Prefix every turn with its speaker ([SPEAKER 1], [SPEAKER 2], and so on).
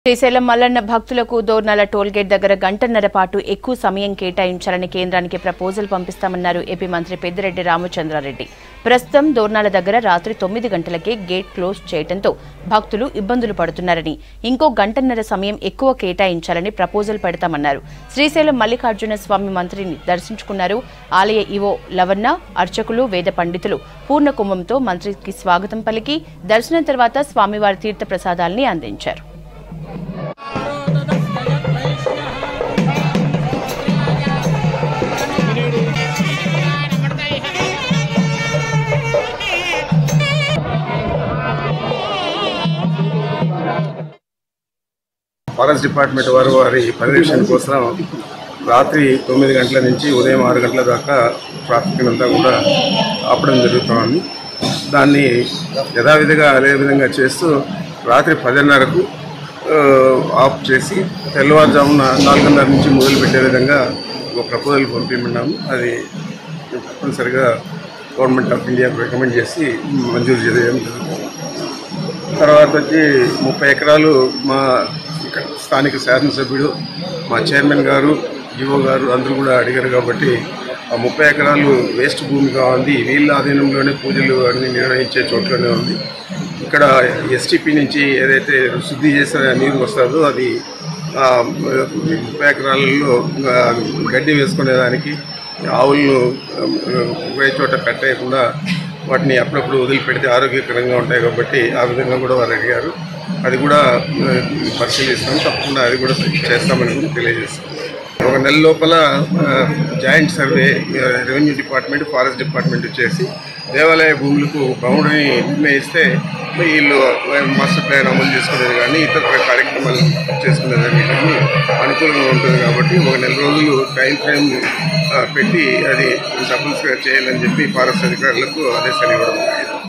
[SPEAKER 1] శ్రీశైలం మల్లన్న భక్తులకు దోర్నాల టోల్గేట్ దగ్గర గంటన్నర పాటు ఎక్కువ సమయం కేటాయించాలని కేంద్రానికి ప్రపోజల్ పంపిస్తామన్నారు ఏపీ మంత్రి పెద్దిరెడ్డి రామచంద్రారెడ్డి ప్రస్తుతం దోర్నాల దగ్గర రాత్రి తొమ్మిది గంటలకే గేట్ క్లోజ్ చేయడంతో భక్తులు ఇబ్బందులు పడుతున్నారని ఇంకో గంటన్నర సమయం ఎక్కువ కేటాయించాలని ప్రపోజల్ పెడతామన్నారు శ్రీశైలం మల్లికార్జున స్వామి మంత్రిని దర్శించుకున్నారు ఆలయ ఈవో లవన్న అర్చకులు వేద పండితులు పూర్ణ కుంభంతో మంత్రికి స్వాగతం పలికి దర్శనం తర్వాత స్వామివారి తీర్థ ప్రసాదాల్ని అందించారు
[SPEAKER 2] ఫారెస్ట్ డిపార్ట్మెంట్ వారు వారి పర్యవేక్షణ కోసం రాత్రి తొమ్మిది గంటల నుంచి ఉదయం ఆరు గంటల దాకా ట్రాఫిక్ అంతా కూడా ఆపడం జరుగుతోంది దాన్ని యథావిధిగా అదే విధంగా చేస్తూ రాత్రి పదిన్నరకు ఆ, ఆఫ్ చేసి తెల్లవారుజామున నాలుగున్నర నుంచి మొదలు పెట్టే విధంగా ఒక ప్రపోజల్ పంపించాము అది తప్పనిసరిగా గవర్నమెంట్ ఆఫ్ ఇండియాకు రికమెండ్ చేసి మంజూరు చేయడం జరుగుతుంది తర్వాత వచ్చి ముప్పై ఎకరాలు మా ఇక్కడ స్థానిక శాసనసభ్యుడు మా చైర్మన్ గారు ఈవో గారు అందరూ కూడా అడిగారు కాబట్టి ఆ ముప్పై ఎకరాలు వేస్ట్ భూమిగా ఉంది వీళ్ళ ఆధీనంలోనే పూజలు అన్ని నిర్వహించే చోట్లోనే ఉంది ఇక్కడ ఎస్టీపీ నుంచి ఏదైతే శుద్ధి చేసిన నీరు వస్తుందో అది ఆ, ముప్పై ఎకరాలలో ఆ, గడ్డి వేసుకునేదానికి ఆవులను ఆ, ఒకే చోట కట్టేయకుండా వాటిని అప్పుడప్పుడు వదిలిపెడితే ఆరోగ్యకరంగా ఉంటాయి కాబట్టి ఆ విధంగా కూడా వారు అడిగారు అది కూడా ఆ, పరిశీలిస్తాం తప్పకుండా అది కూడా చేస్తామని కూడా తెలియజేస్తాం ఒక నెల లోపల ఆ, జాయింట్ సర్వే ఆ, రెవెన్యూ డిపార్ట్మెంట్ ఫారెస్ట్ డిపార్ట్మెంట్ చేసి దేవాలయ భూములకు బౌండరీని నిర్ణయిస్తే వీళ్ళు మాస్టర్ ప్లాన్ అమలు చేసుకునేది కానీ ఇతర కార్యక్రమాలు చేసుకునేదానికి కానీ అనుకూలంగా ఉంటుంది కాబట్టి ఒక నెల రోజులు టైం ఫ్రేమ్ ఆ, పెట్టి అది తప్పనిసరిగా చేయాలని చెప్పి ఫారెస్ట్ అధికారులకు ఆదేశాలు ఇవ్వడం జరిగింది